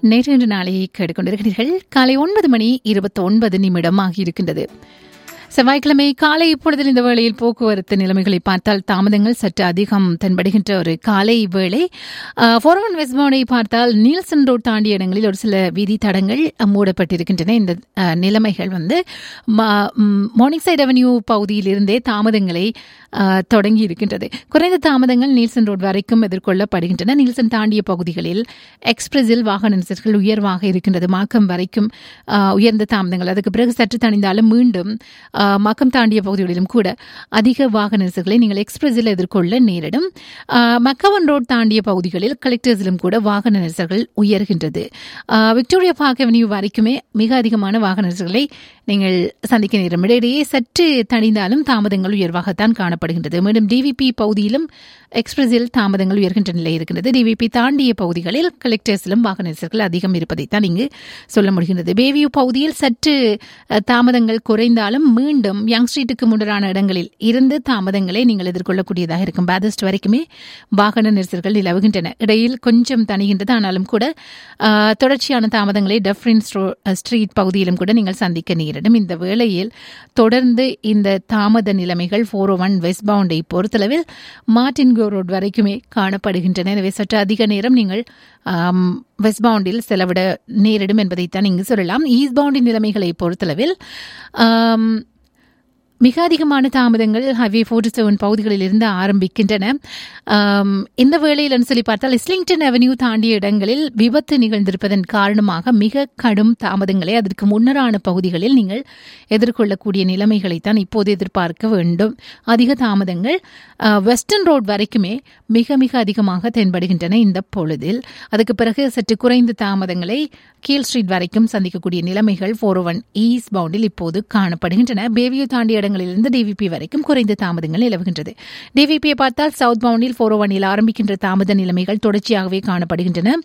நேற்று இன்று நாளை கேட்டுக்கொண்டிருக்கிறீர்கள் காலை ஒன்பது மணி இருபத்தி ஒன்பது நிமிடம் ஆகியிருக்கின்றது செவ்வாய்க்கிழமை காலை இப்பொழுதில் இந்த வேளையில் போக்குவரத்து நிலைமைகளை பார்த்தால் தாமதங்கள் சற்று அதிகம் தென்படுகின்ற ஒரு காலை வேளை ஃபோர்வன் வெஸ்ட்போனை பார்த்தால் நீல்சன் ரோட் தாண்டிய இடங்களில் ஒரு சில வீதி தடங்கள் மூடப்பட்டிருக்கின்றன இந்த அஹ், நிலைமைகள் வந்து மார்னிங் சைட் அவென்யூ பகுதியிலிருந்தே தாமதங்களை அஹ், தொடங்கி இருக்கின்றது குறைந்த தாமதங்கள் நீல்சன் ரோட் வரைக்கும் எதிர்கொள்ளப்படுகின்றன நீல்சன் தாண்டிய பகுதிகளில் எக்ஸ்பிரஸில் வாகன நெரிசல்கள் உயர்வாக இருக்கின்றது மாக்கம் வரைக்கும் அஹ், உயர்ந்த தாமதங்கள் அதுக்கு பிறகு சற்று தணிந்தாலும் மீண்டும் அஹ், மாக்கம் தாண்டிய பகுதிகளிலும் கூட அதிக வாகன நெரிசல்களை நீங்கள் எக்ஸ்பிரஸில் எதிர்கொள்ள நேரிடும் அஹ், மக்கவன் ரோட் தாண்டிய பகுதிகளில் கலெக்டர்ஸிலும் கூட வாகன நெரிசல்கள் உயர்கின்றது அஹ், விக்டோரியா பார்க் அவென்யூ வரைக்குமே மிக அதிகமான வாகன நெரிசல்களை நீங்கள் சந்திக்க நேரும் இடையிடையே சற்று தணிந்தாலும் தாமதங்கள் உயர்வாகத்தான் காணப்படுகின்றது மேலும் டிவிபி பகுதியிலும் எக்ஸ்பிரஸில் தாமதங்கள் உயர்கின்ற நிலை இருக்கின்றது டிவிபி தாண்டிய பகுதிகளில் கலெக்டர்ஸிலும் வாகன நெரிசல்கள் அதிகம் இருப்பதைத்தான் இங்கு சொல்ல முடிகின்றது பேவியூ பகுதியில் சற்று அஹ், தாமதங்கள் குறைந்தாலும் மீண்டும் யங் ஸ்ட்ரீட்டுக்கு முன்னரான இடங்களில் இருந்து தாமதங்களை நீங்கள் எதிர்கொள்ளக்கூடியதாக இருக்கும் பேதஸ்ட் வரைக்குமே வாகன நெரிசல்கள் நிலவுகின்றன இடையில் கொஞ்சம் தணிகின்றது ஆனாலும் கூட அஹ், தொடர்ச்சியான தாமதங்களை டெஃப்ரின் ஸ்ட்ரீட் பகுதியிலும் கூட நீங்கள் சந்திக்க நேரிடும் இந்த வேளையில் தொடர்ந்து இந்த தாமத நிலைமைகள் ஃபோர் ஒன் வெஸ்ட் பவுண்டை பொறுத்தளவில் மார்டின் கோ ரோட் வரைக்குமே காணப்படுகின்றன எனவே சற்று அதிக நேரம் நீங்கள் ஆம், வெஸ்ட் பவுண்டில் செலவிட நேரிடும் என்பதைத்தான் இங்கு சொல்லலாம் ஈஸ்ட் பவுண்டின் நிலைமைகளை பொறுத்தளவில் ஆம், மிக அதிகமான தாமதங்கள் ஹைவே ஃபோர்ட்டி செவன் பகுதிகளில் இருந்து ஆரம்பிக்கின்றன ஆம், இந்த வேளையில் சொல்லி பார்த்தால் இஸ்லிங்டன் அவென்யூ தாண்டிய இடங்களில் விபத்து நிகழ்ந்திருப்பதன் காரணமாக மிக கடும் தாமதங்களை அதற்கு முன்னரான பகுதிகளில் நீங்கள் எதிர்கொள்ளக்கூடிய நிலைமைகளைத்தான் இப்போது எதிர்பார்க்க வேண்டும் அதிக தாமதங்கள் ஆ, வெஸ்டர்ன் ரோட் வரைக்குமே மிக மிக அதிகமாக தென்படுகின்றன இந்த பொழுதில் அதுக்கு பிறகு சற்று குறைந்த தாமதங்களை கீழ் ஸ்ட்ரீட் வரைக்கும் சந்திக்கக்கூடிய நிலைமைகள் ஃபோர் ஒன் ஈஸ்ட் பவுண்டில் இப்போது காணப்படுகின்றன பேவியூ தாண்டிய இடங்களிலிருந்து டிவிபி வரைக்கும் குறைந்த தாமதங்கள் நிலவுகின்றது டிவிபியை பார்த்தால் சவுத் பவுண்டில் ஃபோர் ஒனில் ஆரம்பிக்கின்ற தாமத நிலைமைகள் தொடர்ச்சியாகவே காணப்படுகின்றன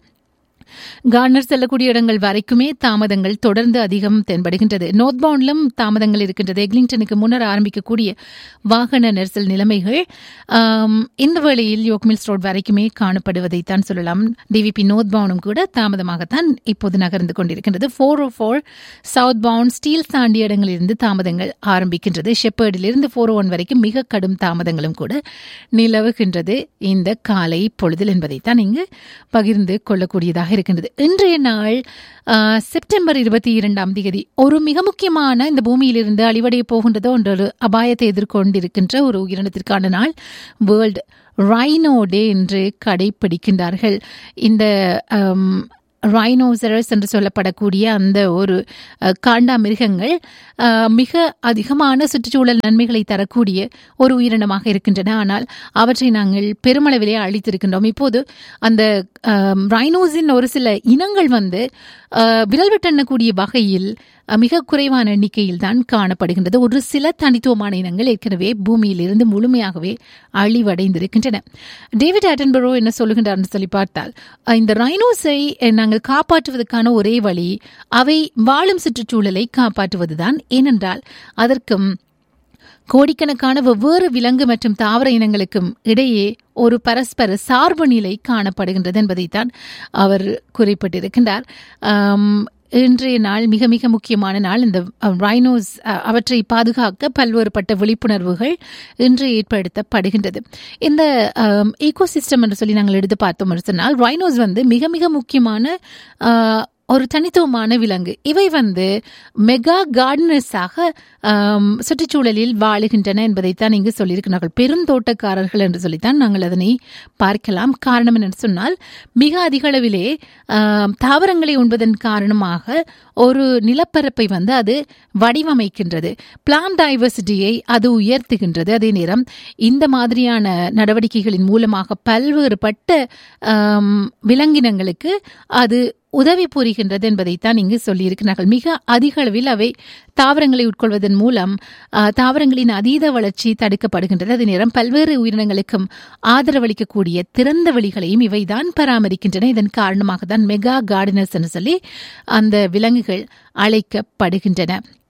கார்னர் செல்லக்கூடிய இடங்கள் வரைக்குமே தாமதங்கள் தொடர்ந்து அதிகம் தென்படுகின்றது நோர்த் பவுண்டிலும் தாமதங்கள் இருக்கின்றது எக்லிங்டனுக்கு முன்னர் ஆரம்பிக்கக்கூடிய வாகன நெரிசல் நிலைமைகள் ஆம், இந்த வேளையில் யோக்மில்ஸ் ரோட் வரைக்குமே காணப்படுவதைத்தான் சொல்லலாம் டிவிபி நோர்த் பவுண்டும் கூட தாமதமாகத்தான் இப்போது நகர்ந்து கொண்டிருக்கின்றது four oh four southbound Steeles தாண்டிய இடங்களிலிருந்து தாமதங்கள் ஆரம்பிக்கின்றது ஷெப்பர்டிலிருந்து ஃபோர் ஒன் வரைக்கும் மிக கடும் தாமதங்களும் கூட நிலவுகின்றது இந்த காலை பொழுதில் என்பதைத்தான் இங்கு பகிர்ந்து கொள்ளக்கூடியதாக இருக்கின்றது இன்றைய நாள் ஆ, செப்டம்பர் இருபத்தி இரண்டாம் தேதி ஒரு மிக முக்கியமான இந்த பூமியிலிருந்து அழிவடைய போகின்றதோ என்ற ஒரு அபாயத்தை எதிர்கொண்டிருக்கின்ற ஒரு உயிரினத்திற்கான நாள் வேர்ல்டு ரைனோ டே என்று கடைபிடிக்கின்றார்கள் இந்த ஆம், ரைனோசரஸ் என்று சொல்லப்படக்கூடிய அந்த ஒரு அஹ், காண்டா மிருகங்கள் அஹ், மிக அதிகமான சுற்றுச்சூழல் நன்மைகளை தரக்கூடிய ஒரு உயிரினமாக இருக்கின்றன ஆனால் அவற்றை நாங்கள் பெருமளவிலே அழித்திருக்கின்றோம் இப்போது அந்த அஹ், ரைனோஸின் ஒரு சில இனங்கள் வந்து அஹ், விரல் விட்டெண்ணக்கூடிய வகையில் அஹ், மிக குறைவான எண்ணிக்கையில் தான் காணப்படுகின்றது ஒரு சில தனித்துவமான இனங்கள் ஏற்கனவே பூமியிலிருந்து முழுமையாகவே அழிவடைந்திருக்கின்றன டேவிட் ஆட்டன்பரோ என்ன சொல்லுகின்றார்னு சொல்லி பார்த்தால் அஹ், இந்த ரைனோஸை அஹ், நாங்கள் காப்பாற்றுவதற்கான ஒரே வழி அவை வாழும் சுற்றுச்சூழலை காப்பாற்றுவதுதான் ஏனென்றால் அதற்கும் கோடிக்கணக்கான வெவ்வேறு விலங்கு மற்றும் தாவர இனங்களுக்கும் இடையே ஒரு பரஸ்பர சார்பு நிலை காணப்படுகின்றது என்பதைத்தான் அவர் குறிப்பிட்டிருக்கின்றார் ஆம், இன்றைய நாள் மிக மிக முக்கியமான நாள் இந்த ரைனோஸ் அவற்றை பாதுகாக்க பல்வேறுபட்ட விழிப்புணர்வுகள் இன்று ஏற்படுத்தப்படுகின்றது இந்த ஈகோசிஸ்டம் என்று சொல்லி நாங்கள் எடுத்து பார்த்தோம் என்று சொன்னால் ரைனோஸ் வந்து மிக மிக முக்கியமான ஆ, ஒரு தனித்துவமான விலங்கு இவை வந்து மெகா கார்டனர்ஸாக ஆம், சுற்றுச்சூழலில் வாழுகின்றன என்பதைத்தான் இங்கு சொல்லியிருக்கிறார்கள் பெருந்தோட்டக்காரர்கள் என்று சொல்லித்தான் நாங்கள் அதனை பார்க்கலாம் காரணம் என்னன்னு சொன்னால் மிக அதிக அளவிலே ஆம், தாவரங்களை உண்பதன் காரணமாக ஒரு நிலப்பரப்பை வந்து அது வடிவமைக்கின்றது பிளான் டைவர்சிட்டியை அது உயர்த்துகின்றது அதே நேரம் இந்த மாதிரியான நடவடிக்கைகளின் மூலமாக பல்வேறுபட்ட ஆம், விலங்கினங்களுக்கு அது உதவி புரிகின்றது என்பதைத்தான் இங்கு சொல்லியிருக்கிறார்கள் மிக அதிக அளவில் அவை தாவரங்களை உட்கொள்வதன் மூலம் ஆ, தாவரங்களின் அதீத வளர்ச்சி தடுக்கப்படுகின்றது அதே நேரம் பல்வேறு உயிரினங்களுக்கும் ஆதரவளிக்கக்கூடிய திறந்த வெளிகளையும் இவைதான் பராமரிக்கின்றன இதன் காரணமாக தான் மெகா கார்டனர்ஸ் என்று சொல்லி அந்த விலங்குகள் அழைக்கப்படுகின்றன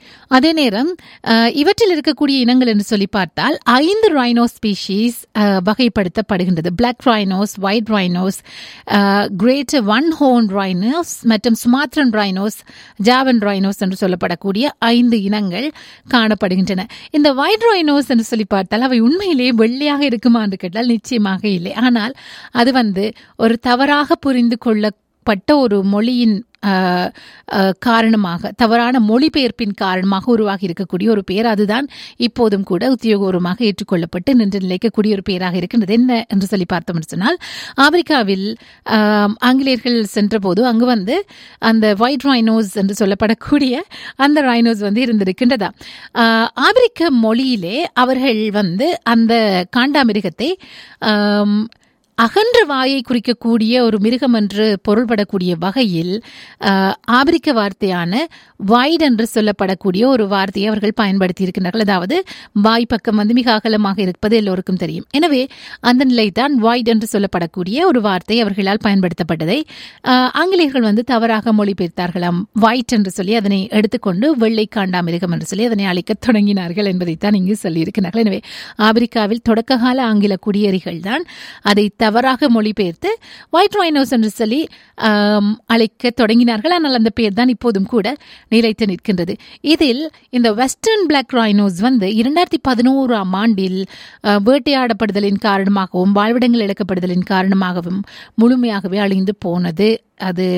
அதே நேரம் அஹ், இவற்றில் இருக்கக்கூடிய இனங்கள் என்று சொல்லி பார்த்தால் ஐந்து ரைனோ ஸ்பீஷீஸ் வகைப்படுத்தப்படுகின்றது black rhinos white rhinos great one horn rhinos மற்றும் சுமாத்ரன் ரைனோஸ் ஜாவன் ரைனோஸ் என்று சொல்லப்படக்கூடிய ஐந்து இனங்கள் காணப்படுகின்றன இந்த ஒயிட் ரைனோஸ் என்று சொல்லி பார்த்தால் அவை உண்மையிலேயே வெள்ளையாக இருக்குமா என்று கேட்டால் நிச்சயமாக இல்லை ஆனால் அது வந்து ஒரு தவறாக புரிந்து கொள்ளப்பட்ட ஒரு மொழியின் ஆஹ், ஆஹ், காரணமாக தவறான மொழிபெயர்ப்பின் காரணமாக உருவாகி இருக்கக்கூடிய ஒரு பெயர் அதுதான் இப்போதும் கூட உத்தியோகபூர்வமாக ஏற்றுக்கொள்ளப்பட்டு நின்று நிலைக்கக்கூடிய ஒரு பெயராக இருக்கின்றது என்ன என்று சொல்லி பார்த்தோம் என்று சொன்னால் ஆப்பிரிக்காவில் ஆம், ஆங்கிலேயர்கள் சென்றபோது அங்கு வந்து அந்த ஒயிட் ரைனோஸ் என்று சொல்லப்படக்கூடிய அந்த ரைனோஸ் வந்து இருந்திருக்கின்றதா ஆஹ், ஆப்பிரிக்க மொழியிலே அவர்கள் வந்து அந்த காண்டாமிருகத்தை ஆம், அகன்ற வாயை குறிக்கக்கூடிய ஒரு மிருகம் என்று பொருள்படக்கூடிய வகையில் ஆஹ், ஆபிரிக்க வார்த்தையான வைட் என்று சொல்லப்படக்கூடிய ஒரு வார்த்தையை அவர்கள் பயன்படுத்தி இருக்கின்றார்கள் அதாவது வாய் பக்கம் வந்து மிக அகலமாக இருப்பது எல்லோருக்கும் தெரியும் எனவே அந்த நிலைதான் வைட் என்று சொல்லப்படக்கூடிய ஒரு வார்த்தை அவர்களால் பயன்படுத்தப்பட்டதை ஆஹ், ஆங்கிலேயர்கள் வந்து தவறாக மொழிபெயர்த்தார்களாம் வைட் என்று சொல்லி அதனை எடுத்துக்கொண்டு வெள்ளை காண்டாமிருகம் என்று சொல்லி அதனை அழைக்கத் தொடங்கினார்கள் என்பதைத்தான் இங்கு சொல்லியிருக்கிறார்கள் எனவே ஆப்பிரிக்காவில் தொடக்ககால ஆங்கில குடியேறிகள் தான் அதை தவறாக மொழிபெயர்த்து ஒயிட் ரைனோஸ் என்று சொல்லி ஆம், அழைக்க தொடங்கினார்கள் ஆனால் அந்த பெயர் தான் இப்போதும் கூட நிலைத்து நிற்கின்றது இதில் இந்த வெஸ்டர்ன் பிளாக் ரைனோஸ் வந்து இரண்டாயிரத்தி பதினோராம் ஆண்டில் அஹ், வேட்டையாடப்படுதலின் காரணமாகவும் வாழ்விடங்கள் இழக்கப்படுதலின் காரணமாகவும் முழுமையாகவே அழிந்து போனது அது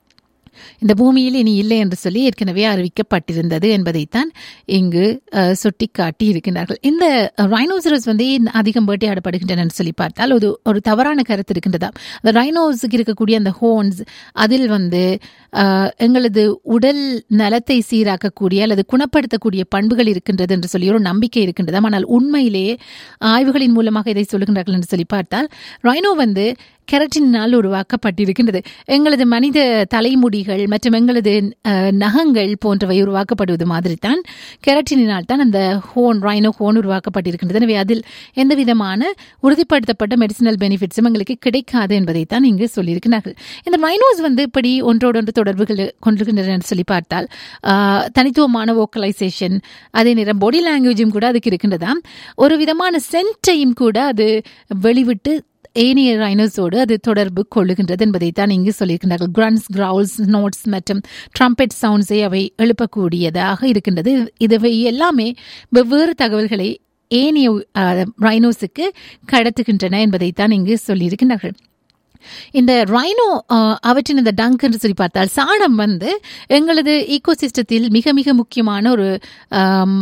இந்த பூமியில் இனி இல்லை என்று சொல்லி ஏற்கனவே அறிவிக்கப்பட்டிருந்தது என்பதைத்தான் இங்கு அஹ், சுட்டிக்காட்டி இருக்கின்றார்கள் இந்த ரைனோசரஸ் வந்து ஏன் அதிகம் வேட்டையாடப்படுகின்றன என்று சொல்லி பார்த்தால் ஒரு ஒரு தவறான கருத்து இருக்கின்றதா அந்த ரைனோஸுக்கு இருக்கக்கூடிய அந்த ஹோன்ஸ் அதில் வந்து அஹ், எங்களது உடல் நலத்தை சீராக்கக்கூடிய அல்லது குணப்படுத்தக்கூடிய பண்புகள் இருக்கின்றது என்று சொல்லி ஒரு நம்பிக்கை இருக்கின்றதாம் ஆனால் உண்மையிலேயே ஆய்வுகளின் மூலமாக இதை சொல்லுகின்றார்கள் என்று சொல்லி பார்த்தால் ரைனோ வந்து கெரட்டினால் உருவாக்கப்பட்டிருக்கின்றது எங்களது மனித தலைமுடிகள் மற்றும் எங்களது அஹ், நகங்கள் போன்றவை உருவாக்கப்படுவது மாதிரி தான் கெரட்டினால் தான் அந்த ஹோன் ரைனோ ஹோன் உருவாக்கப்பட்டிருக்கின்றது எனவே அதில் எந்த விதமான உறுதிப்படுத்தப்பட்ட மெடிசினல் பெனிஃபிட்ஸும் எங்களுக்கு கிடைக்காது என்பதை தான் இங்கு சொல்லியிருக்கிறார்கள் இந்த ரைனோஸ் வந்து இப்படி ஒன்றோடொன்று தொடர்புகள் கொண்டிருக்கின்றன என்று சொல்லி பார்த்தால் ஆஹ், தனித்துவமான வோக்கலைசேஷன் அதே நேரம் பாடி லாங்குவேஜும் கூட அதுக்கு இருக்கின்றதாம் ஒரு விதமான சென்ட்டையும் கூட அது வெளிவிட்டு ஏனைய ரைனோஸோடு அது தொடர்பு கொள்ளுகின்றது என்பதை தான் இங்கு சொல்லியிருக்கின்றார்கள் கிரன்ஸ் கிரவுல்ஸ் நோட்ஸ் மற்றும் ட்ரம்பெட் சவுண்ட்ஸை அவை எழுப்பக்கூடியதாக இருக்கின்றது இதுவை எல்லாமே வெவ்வேறு தகவல்களை ஏனைய ரைனோஸுக்கு கடத்துகின்றன என்பதைத்தான் இங்கு சொல்லியிருக்கின்றார்கள் இந்த ரைனோ அஹ், அவற்றின் இந்த டங்க் என்று சொல்லி பார்த்தால் சாணம் வந்து எங்களது ஈகோசிஸ்டத்தில் மிக மிக முக்கியமான ஒரு ஆம்,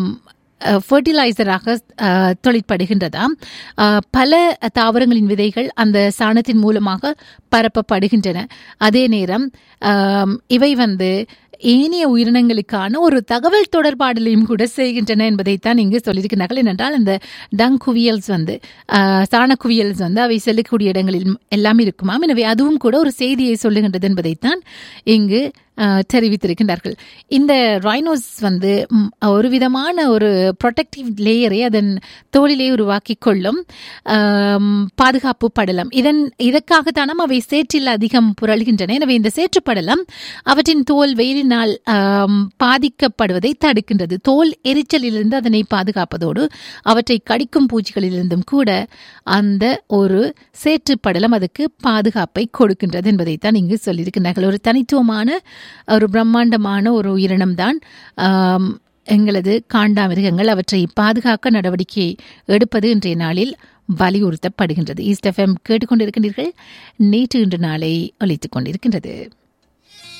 ஃபர்டிலைசராக தொழிற்படுகின்றதாம் அஹ், பல தாவரங்களின் விதைகள் அந்த சாணத்தின் மூலமாக பரப்பப்படுகின்றன அதே நேரம் ஆம், இவை வந்து ஏனைய உயிரினங்களுக்கான ஒரு தகவல் தொடர்பாடலையும் கூட செய்கின்றன என்பதைத்தான் இங்கு சொல்லியிருக்கிறார்கள் ஏனென்றால் இந்த டங் குவியல்ஸ் வந்து ஆஹ், சாண குவியல்ஸ் வந்து அவை செல்லக்கூடிய இடங்களில் எல்லாம் இருக்குமாம் எனவே அதுவும் கூட ஒரு செய்தியை சொல்லுகின்றது என்பதைத்தான் இங்கு ஆஹ், தெரிவித்திருக்கின்றார்கள் இந்த ரைனோஸ் வந்து ம், ஒரு விதமான ஒரு ப்ரொடெக்டிவ் லேயரை அதன் தோளிலே உருவாக்கி கொள்ளும் ஆம், பாதுகாப்பு படலம் இதன் இதற்காகத்தானம் அவை சேற்றில் அதிகம் புரள்கின்றன எனவே இந்த சேற்று படலம் அவற்றின் தோல் வெயிலினால் ஆம், பாதிக்கப்படுவதை தடுக்கின்றது தோல் எரிச்சலிலிருந்து அதனை பாதுகாப்பதோடு அவற்றை கடிக்கும் பூச்சிகளிலிருந்தும் கூட அந்த ஒரு சேற்று படலம் அதுக்கு பாதுகாப்பை கொடுக்கின்றது என்பதைத்தான் இங்கு சொல்லியிருக்கிறார்கள் ஒரு தனித்துவமான ஒரு பிரம்மாண்டமான ஒரு உயிரினம்தான் ஆம், எங்களது காண்டாமிருகங்கள் அவற்றை பாதுகாக்க நடவடிக்கை எடுப்பது இன்றைய நாளில் வலியுறுத்தப்படுகின்றது ஈஸ்ட் எஃப்எம் கேட்டுக்கொண்டிருக்கின்றீர்கள் நேற்று இன்று நாளை ஒலித்துக் கொண்டிருக்கின்றது